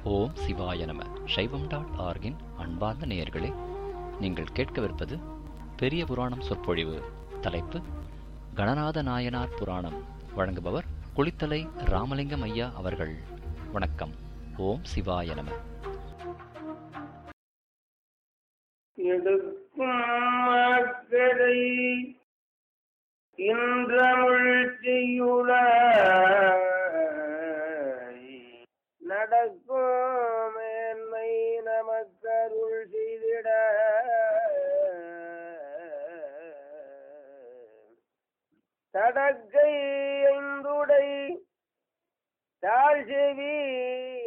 ஓம் சிவாய நம சைவம் டாட் ஆர்கின் அன்பார்ந்த நேயர்களே நீங்கள் கேட்கவிருப்பது பெரிய புராணம் சொற்பொழிவு தலைப்பு கணநாத நாயனார் புராணம் வழங்குபவர் குளித்தலை ராமலிங்கம் ஐயா அவர்கள் வணக்கம் ஓம் சிவாய நம எடுக்கும் மக்கதை இன்றமிழ் செய்யுள நடக்கும் மேன்மை நமக்கருள் செய்திட தடக்கை ஐந்துடை தாழ் செவி